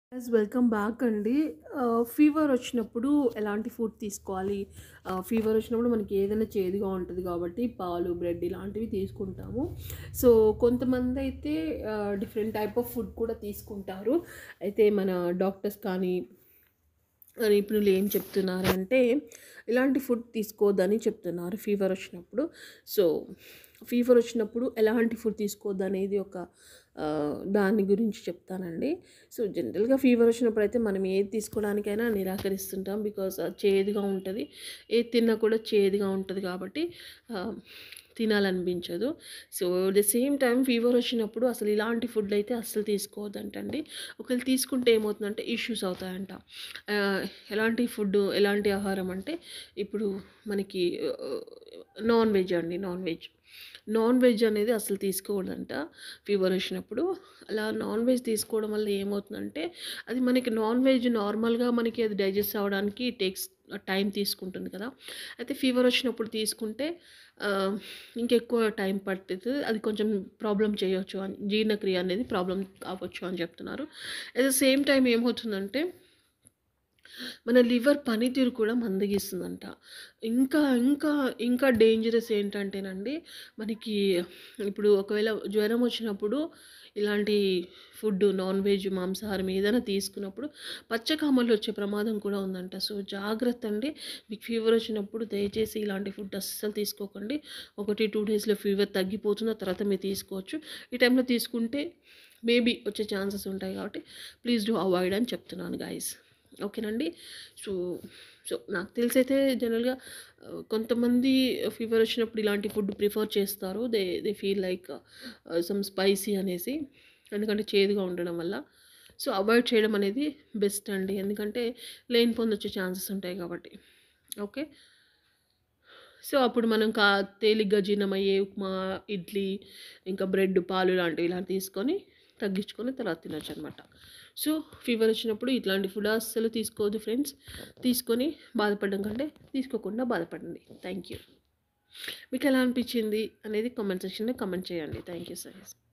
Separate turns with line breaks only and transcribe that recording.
yes welcome back అండి fever వచ్చినప్పుడు ఎలాంటి ఫుడ్ తీసుకోవాలి ఫీవర్ వచ్చినప్పుడు మనకి ఏదైనా చేదుగా ఉంటుంది కాబట్టి పాలు బ్రెడ్ ఇలాంటివి తీసుకుంటాము సో కొంతమంది అయితే డిఫరెంట్ టైప్ ఆఫ్ ఫుడ్ కూడా తీసుకుంటారు అయితే మన డాక్టర్స్ కానీ నిపుణులు ఏం చెప్తున్నారు అంటే ఇలాంటి ఫుడ్ తీసుకోవద్దని చెప్తున్నారు ఫీవర్ వచ్చినప్పుడు సో ఫీవర్ వచ్చినప్పుడు ఎలాంటి ఫుడ్ తీసుకోవద్దు అనేది ఒక ఆ, దాని గురించి చెప్తానండి సో జనరల్గా ఫీవర్ వచ్చినప్పుడు అయితే మనం ఏది తీసుకోవడానికైనా నిరాకరిస్తుంటాం బికాస్ చేదుగా ఉంటుంది ఏది తిన్నా కూడా చేదుగా ఉంటుంది కాబట్టి ఆ, తినాలనిపించదు so the same time fever వచ్చినప్పుడు అసలు ఇలాంటి ఫుడ్ అయితే అస్సలు తీసుకోవద్దంటండి ఒకవేళ తీసుకుంటే ఏమవుతుందంటే ఇష్యూస్ అవుతాయంట ఆ, ఎలాంటి ఫుడ్ ఎలాంటి ఆహారం అంటే ఇప్పుడు మనకి నాన్ వెజ్ అండి నాన్ వెజ్ నాన్ వెజ్ అనేది అసలు తీసుకోకూడదంట ఫీవర్ వచ్చినప్పుడు అలా నాన్ వెజ్ తీసుకోవడం వల్ల ఏమవుతుందంటే అది మనకి నాన్ వెజ్ నార్మల్గా మనకి అది డైజెస్ట్ అవ్వడానికి టేక్స్ టైం తీసుకుంటుంది కదా అయితే ఫీవర్ వచ్చినప్పుడు తీసుకుంటే ఆ, ఇంకెక్కువ టైం పడుతుంది అది కొంచెం ప్రాబ్లం చేయొచ్చు అని జీర్ణక్రియ అనేది ప్రాబ్లం కావచ్చు అని చెప్తున్నారు అట్ ద సేమ్ టైం ఏమవుతుందంటే మన లివర్ పనితీరు కూడా మందగిస్తుందంట ఇంకా ఇంకా ఇంకా డేంజరస్ ఏంటంటేనండి మనకి ఇప్పుడు ఒకవేళ జ్వరం వచ్చినప్పుడు ఇలాంటి ఫుడ్ నాన్ వెజ్ మాంసాహారం ఏదైనా తీసుకున్నప్పుడు పచ్చకామలు వచ్చే ప్రమాదం కూడా ఉందంట సో జాగ్రత్త అండి మీకు ఫీవర్ వచ్చినప్పుడు దయచేసి ఇలాంటి ఫుడ్ అస్సలు తీసుకోకండి ఒకటి టూ డేస్లో ఫీవర్ తగ్గిపోతున్న తర్వాత మీరు తీసుకోవచ్చు ఈ టైంలో తీసుకుంటే మేబీ వచ్చే ఛాన్సెస్ ఉంటాయి కాబట్టి ప్లీజ్ డూ అవాయిడ్ అని చెప్తున్నాను గాయస్ ఓకేనండి సో సో నాకు తెలిసైతే జనరల్గా ఆ, కొంతమంది ఫీవర్ వచ్చినప్పుడు ఇలాంటి ఫుడ్ ప్రిఫర్ చేస్తారు they they feel like some spicy అనేసి ఎందుకంటే చేదుగా ఉండడం వల్ల సో అవాయిడ్ చేయడం అనేది బెస్ట్ అండి ఎందుకంటే లేని పొంది వచ్చే ఛాన్సెస్ ఉంటాయి కాబట్టి ఓకే సో అప్పుడు మనం కా తేలిగ్గా జీర్ణమయ్యే ఉప్మా ఇడ్లీ ఇంకా బ్రెడ్ పాలు లాంటివి ఇలాంటివి తీసుకొని తగ్గించుకొని తర్వాత తినొచ్చు అనమాట సో ఫీవర్ వచ్చినప్పుడు ఇట్లాంటి ఫుడ్ అస్సలు తీసుకోవద్దు ఫ్రెండ్స్ తీసుకొని బాధపడడం కంటే తీసుకోకుండా బాధపడండి థ్యాంక్ యూ మీకు ఎలా అనిపించింది అనేది కామెంట్ సెక్షన్లో కామెంట్ చేయండి థ్యాంక్ యూ సార్